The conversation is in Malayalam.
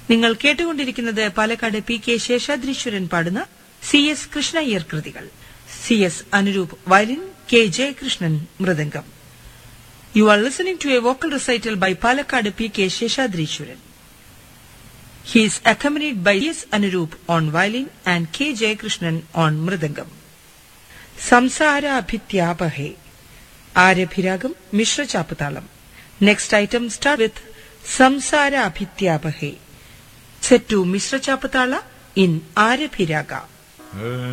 നിങ്ങൾ കേട്ടുകൊണ്ടിരിക്കുന്നത് പാലക്കാട് പി കെ ശേഷാദ്രീശ്വരൻ പാടുന്ന സി എസ് കൃഷ്ണയ്യർ കൃതികൾ C S Anuroop violin K Jayakrishnan mridangam you are listening to a vocal recital by Palakkad P K Seshadrisvaran He is accompanied by S. Anurup on violin and K. Jayakrishnan on mridangam. സംസാരാഭിത്യാപഹേ ആരഭിരാഗം മിശ്രചാപ്പുതാളം നെക്സ്റ്റ് ഐറ്റം സ്റ്റാർട്ട് വിത്ത് സംസാരാഭിത്യാപഹേ സെറ്റ് ടു മിശ്രചാപ്പുതാള ഇൻ ആരഭിരാഗ